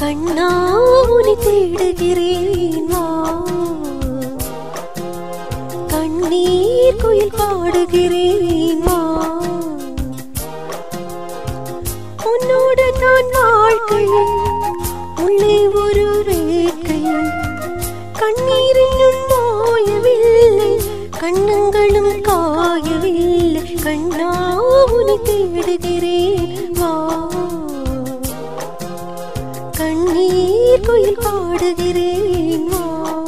கண்ணா உன்னை தேடுகிறேன் வா கண்ணீர் குயில் பாடுகிறேன் வா உன்னோடு நான் வாழ்க்கை உள்ளே ஒரு வேட்கை கண்ணீர் இன்னும் மாயவில்லை கண்ணங்களும் காயவில்லை கண்ணா உன்னை தேடுகிறேன் வா கண்ணீர் குயில் பாடுகிறேன் வா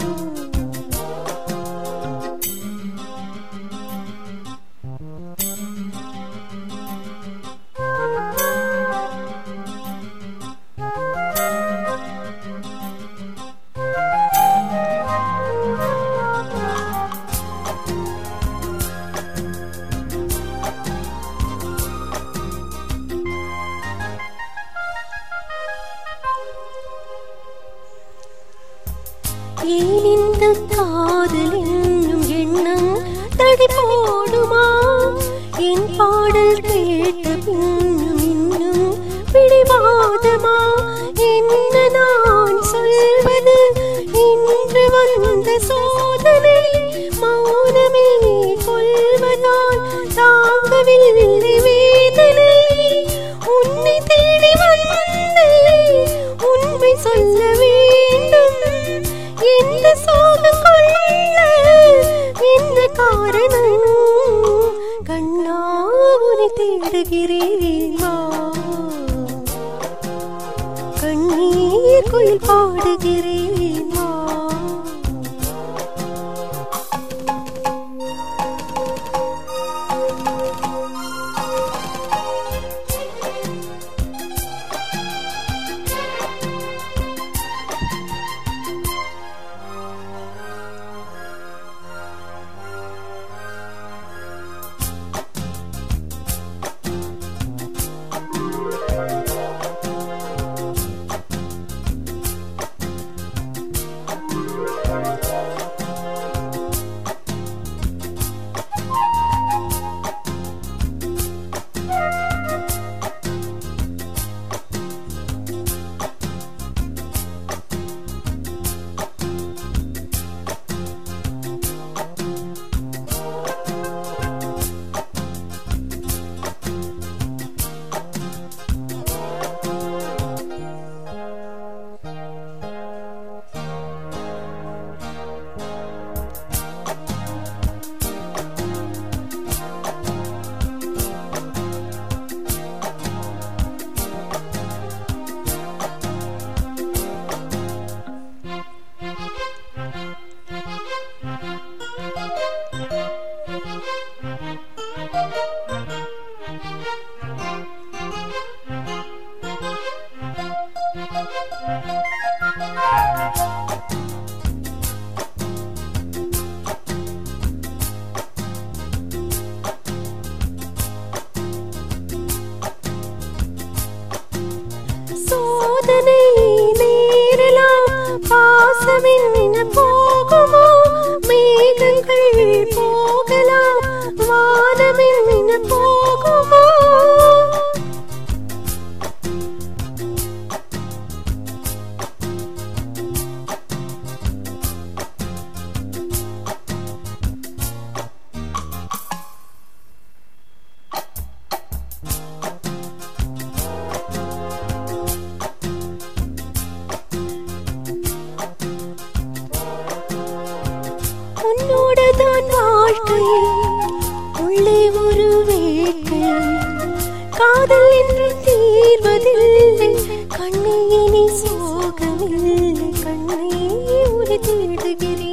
ஏன் இந்த காதல் என்னும் எண்ணம் தடி போடுமா என் பாடல் கேட்ட பின்னும் இன்னும் பிடிவாதமா என்ன நான் சொல்வது இன்று வந்த சோதனை மௌனமே கொள்வதால் தாங்கவில்லை வேதனை உன்னை தேடி வந்தேன் உண்மை சொல்ல வேண்டும் எந்த சோகம் கொள்ள என்ன காரணம் கண்ணா உன்னை தேடுகிறேன் வா கண்ணீர் குயில் பாடுகிறேன் வா சோதனை நேரலாம் பாசமென்ன போகுமோ மேகங்கள் போகலாம் வானமென்ன போகுமோ உன்னோட தான் வாழ்க்கை உள்ளே ஒரு வேட்கை காதல் என்று தீர்வதில்லை கண்ணே இனி சோகமில்லை கண்ணே உரை தேடுகிறேன்